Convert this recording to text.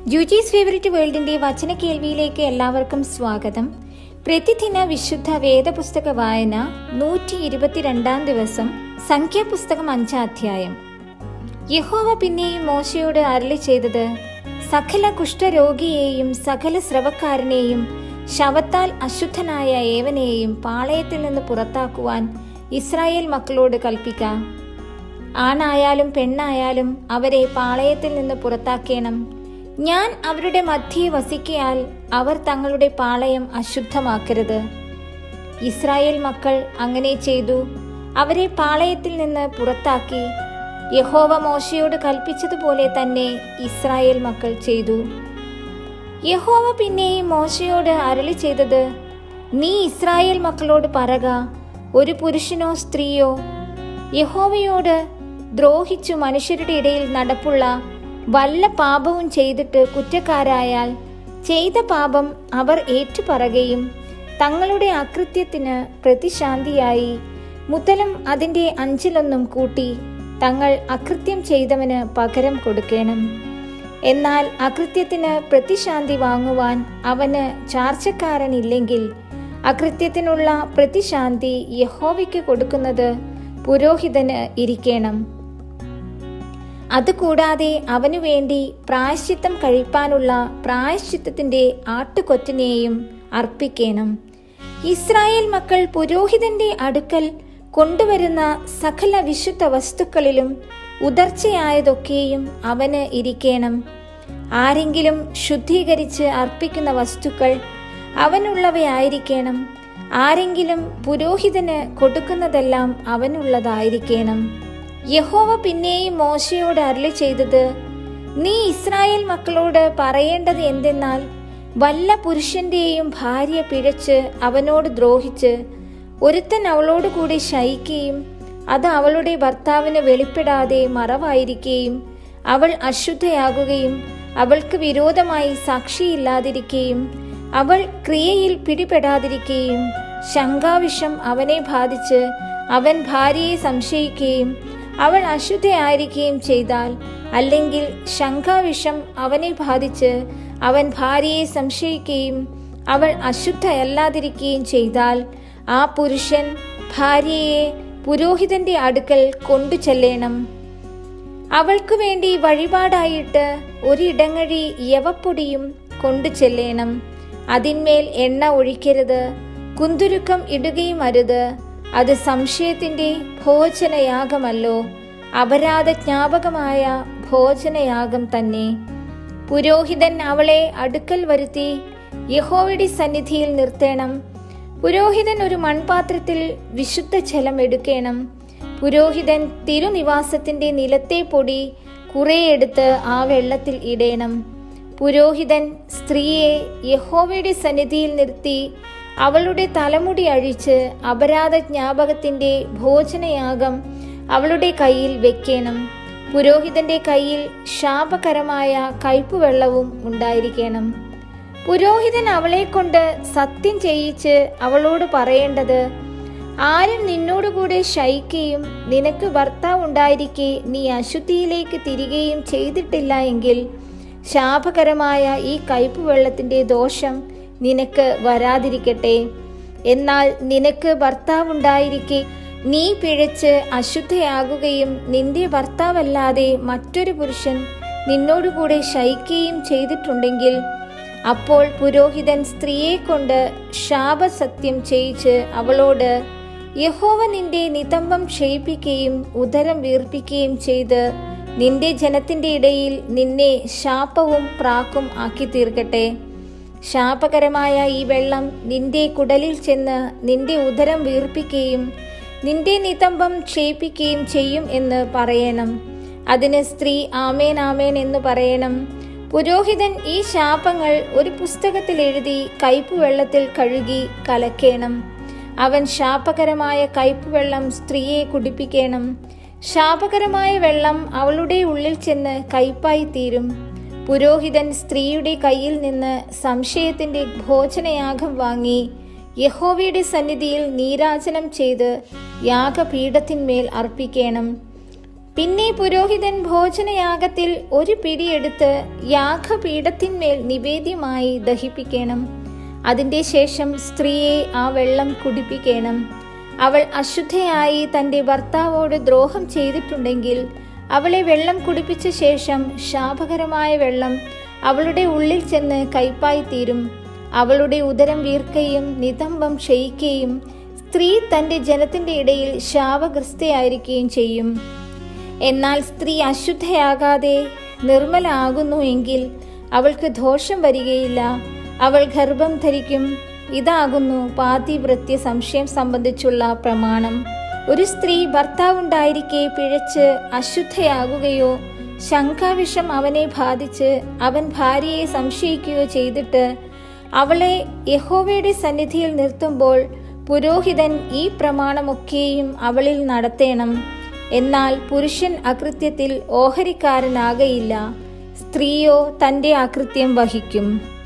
ജൂജീസ് favourite വേൾഡിന്റെ വചന കേൾവിയിലേക്ക് എല്ലാവർക്കും സ്വാഗതം പ്രതിദിന വിശുദ്ധ വേദപുസ്തക വായന നൂറ്റി ഇരുപത്തിരണ്ടാം ദിവസം സംഖ്യാപുസ്തകം അഞ്ചാം അധ്യായം യഹോവ പിന്നെയും മോശയോട് അരളി ചെയ്തത് സകല കുഷ്ഠരോഗിയെയും സകല സ്രവക്കാരനെയും ശവത്താൽ അശുദ്ധനായ ഏവനെയും പാളയത്തിൽ നിന്ന് പുറത്താക്കുവാൻ ഇസ്രായേൽ മക്കളോട് കൽപ്പിക്കാം ആണായാലും പെണ്ണായാലും അവരെ പാളയത്തിൽ നിന്ന് പുറത്താക്കേണം ഞാൻ അവരുടെ മധ്യേ വസിക്കയാൽ അവർ തങ്ങളുടെ പാളയം അശുദ്ധമാക്കരുത് ഇസ്രായേൽ മക്കൾ അങ്ങനെ ചെയ്തു അവരെ പാളയത്തിൽ നിന്ന് പുറത്താക്കി യഹോവ മോശയോട് കൽപ്പിച്ചതുപോലെ തന്നെ ഇസ്രായേൽ മക്കൾ ചെയ്തു യഹോവ പിന്നെയും മോശയോട് അരളി ചെയ്തത് നീ ഇസ്രായേൽ മക്കളോട് പറക ഒരു പുരുഷനോ സ്ത്രീയോ യഹോവയോട് ദ്രോഹിച്ചു മനുഷ്യരുടെ ഇടയിൽ നടപ്പുള്ള വല്ല പാപവും ചെയ്തിട്ട് കുറ്റക്കാരായാൽ ചെയ്ത പാപം അവർ ഏറ്റുപറയുകയും തങ്ങളുടെ അകൃത്യത്തിന് പ്രതിശാന്തിയായി മുതലും അതിൻ്റെ അഞ്ചിലൊന്നും കൂട്ടി തങ്ങൾ അകൃത്യം ചെയ്തവന് പകരം കൊടുക്കണം എന്നാൽ അകൃത്യത്തിന് പ്രതിശാന്തി വാങ്ങുവാൻ അവന് ചാർച്ചക്കാരനില്ലെങ്കിൽ അകൃത്യത്തിനുള്ള പ്രതിശാന്തി യഹോവയ്ക്ക് കൊടുക്കുന്നത് പുരോഹിതന് ഇരിക്കണം അതുകൂടാതെ അവനു വേണ്ടി പ്രായശ്ചിത്തം കഴിപ്പാനുള്ള പ്രായശ്ചിത്തത്തിന്റെ ആട്ടുകൊറ്റനെയും അർപ്പിക്കണം ഇസ്രായേൽ മക്കൾ പുരോഹിതന്റെ അടുക്കൽ കൊണ്ടുവരുന്ന സകല വിശുദ്ധ വസ്തുക്കളിലും ഉദർച്ചയായതൊക്കെയും അവന് ഇരിക്കണം ആരെങ്കിലും ശുദ്ധീകരിച്ച് അർപ്പിക്കുന്ന വസ്തുക്കൾ അവനുള്ളവയായിരിക്കണം ആരെങ്കിലും പുരോഹിതന് കൊടുക്കുന്നതെല്ലാം അവനുള്ളതായിരിക്കണം യഹോവ പിന്നെയും മോശയോട് അരളി ചെയ്തത് നീ ഇസ്രായേൽ മക്കളോട് പറയേണ്ടത് എന്തെന്നാൽ വല്ല പുരുഷന്റെയും ഭാര്യ പിഴച്ച് അവനോട് ദ്രോഹിച്ച് ഒരുത്തൻ അവളോട് കൂടി ശയിക്കുകയും അത് അവളുടെ ഭർത്താവിന് വെളിപ്പെടാതെ മറവായിരിക്കുകയും അവൾ അശുദ്ധയാകുകയും അവൾക്ക് വിരോധമായി സാക്ഷിയില്ലാതിരിക്കുകയും അവൾ ക്രിയയിൽ പിടിപെടാതിരിക്കുകയും ശങ്കാവിഷം അവനെ ബാധിച്ച് അവൻ ഭാര്യയെ സംശയിക്കുകയും അവൾ അശുദ്ധയായിരിക്കുകയും ചെയ്താൽ അല്ലെങ്കിൽ ശങ്കാവിഷം അവനെ ബാധിച്ച് അവൻ ഭാര്യയെ സംശയിക്കുകയും അവൾ അശുദ്ധയല്ലാതിരിക്കുകയും ചെയ്താൽ ആ പുരുഷൻ ഭാര്യയെ പുരോഹിതന്റെ അടുക്കൽ കൊണ്ടു ചെല്ലണം അവൾക്കു വേണ്ടി വഴിപാടായിട്ട് ഒരിടങ്ങഴി യവപ്പൊടിയും കൊണ്ടു ചെല്ലണം അതിന്മേൽ എണ്ണ ഒഴിക്കരുത് കുന്തുരുക്കം ഇടുകയും അരുത് അത് സംശയത്തിന്റെ ഭോജനയാഗമല്ലോ അപരാധ ജ്ഞാപകമായ ഭോജനയാഗം തന്നെ പുരോഹിതൻ അവളെ അടുക്കൽ വരുത്തി യഹോവയുടെ സന്നിധിയിൽ നിർത്തേണം പുരോഹിതൻ ഒരു മൺപാത്രത്തിൽ വിശുദ്ധ ജലം എടുക്കണം പുരോഹിതൻ തിരുനിവാസത്തിന്റെ നിലത്തെ പൊടി കുറെ എടുത്ത് ആ വെള്ളത്തിൽ ഇടേണം പുരോഹിതൻ സ്ത്രീയെ യഹോവയുടെ സന്നിധിയിൽ നിർത്തി അവളുടെ തലമുടി അഴിച്ച് അപരാധ ജ്ഞാപകത്തിന്റെ ഭോജനയാഗം അവളുടെ കയ്യിൽ വെക്കണം പുരോഹിതന്റെ കയ്യിൽ ശാപകരമായ കയ്പുവെള്ളവും ഉണ്ടായിരിക്കണം പുരോഹിതൻ അവളെ കൊണ്ട് സത്യം ചെയ്യിച്ച് അവളോട് പറയേണ്ടത് ആരും നിന്നോടുകൂടെ ശയിക്കുകയും നിനക്ക് ഭർത്താവ് ഉണ്ടായിരിക്കെ നീ അശുദ്ധിയിലേക്ക് തിരികെയും ചെയ്തിട്ടില്ല എങ്കിൽ ശാപകരമായ ഈ കയ്പുവെള്ളത്തിന്റെ ദോഷം നിനക്ക് വരാതിരിക്കട്ടെ എന്നാൽ നിനക്ക് ഭർത്താവുണ്ടായിരിക്കെ നീ പിഴച്ച് അശുദ്ധയാകുകയും നിന്റെ ഭർത്താവല്ലാതെ മറ്റൊരു പുരുഷൻ നിന്നോടുകൂടെ ശയിക്കുകയും ചെയ്തിട്ടുണ്ടെങ്കിൽ അപ്പോൾ പുരോഹിതൻ സ്ത്രീയെ കൊണ്ട് ശാപസത്യം ചെയ്യിച്ച് അവളോട് യഹോവ നിന്റെ നിതംബം ക്ഷയിപ്പിക്കുകയും ഉദരം വീർപ്പിക്കുകയും ചെയ്ത് നിന്റെ ജനത്തിന്റെ ഇടയിൽ നിന്നെ ശാപവും പ്രാക്കും ആക്കി തീർക്കട്ടെ ശാപകരമായ ഈ വെള്ളം നിന്റെ കുടലിൽ ചെന്ന് നിന്റെ ഉദരം വീർപ്പിക്കുകയും നിന്റെ നിതംബം ക്ഷയിപ്പിക്കുകയും ചെയ്യും എന്ന് പറയണം അതിന് സ്ത്രീ ആമേൻ ആമേൻ എന്ന് പറയണം പുരോഹിതൻ ഈ ശാപങ്ങൾ ഒരു പുസ്തകത്തിൽ എഴുതി കയ്പുവെള്ളത്തിൽ കഴുകി കലക്കേണം അവൻ ശാപകരമായ കയ്പുവെള്ളം സ്ത്രീയെ കുടിപ്പിക്കണം ശാപകരമായ വെള്ളം അവളുടെ ഉള്ളിൽ ചെന്ന് കയ്പായി തീരും പുരോഹിതൻ സ്ത്രീയുടെ കയ്യിൽ നിന്ന് സംശയത്തിന്റെ ഭോജനയാഗം വാങ്ങി യഹോവയുടെ സന്നിധിയിൽ നീരാജനം ചെയ്ത് യാഗപീഠത്തിന്മേൽ അർപ്പിക്കണം പിന്നെ പുരോഹിതൻ ഭോജനയാഗത്തിൽ ഒരു പിടിയെടുത്ത് യാഗപീഠത്തിന്മേൽ നിവേദ്യമായി ദഹിപ്പിക്കണം അതിന്റെ ശേഷം സ്ത്രീയെ ആ വെള്ളം കുടിപ്പിക്കണം അവൾ അശുദ്ധയായി തന്റെ ഭർത്താവോട് ദ്രോഹം ചെയ്തിട്ടുണ്ടെങ്കിൽ അവളെ വെള്ളം കുടിപ്പിച്ച ശേഷം ശാപകരമായ വെള്ളം അവളുടെ ഉള്ളിൽ ചെന്ന് കയ്പായി തീരും അവളുടെ ഉദരം വീർക്കുകയും നിതംബം ക്ഷയിക്കുകയും സ്ത്രീ തന്റെ ജനത്തിന്റെ ഇടയിൽ ശാപഗ്രസ്തയായിരിക്കുകയും ചെയ്യും എന്നാൽ സ്ത്രീ അശുദ്ധയാകാതെ നിർമ്മലാകുന്നു എങ്കിൽ അവൾക്ക് ദോഷം വരികയില്ല അവൾ ഗർഭം ധരിക്കും ഇതാകുന്നു പാതിവൃത്യ സംശയം സംബന്ധിച്ചുള്ള പ്രമാണം ഒരു സ്ത്രീ ഭർത്താവുണ്ടായിരിക്കെ പിഴച്ച് അശുദ്ധയാകുകയോ ശങ്കാവിഷം അവനെ ബാധിച്ച് അവൻ ഭാര്യയെ സംശയിക്കുകയോ ചെയ്തിട്ട് അവളെ യഹോവയുടെ സന്നിധിയിൽ നിർത്തുമ്പോൾ പുരോഹിതൻ ഈ പ്രമാണമൊക്കെയും അവളിൽ നടത്തേണം എന്നാൽ പുരുഷൻ അകൃത്യത്തിൽ ഓഹരിക്കാരനാകയില്ല സ്ത്രീയോ തന്റെ അകൃത്യം വഹിക്കും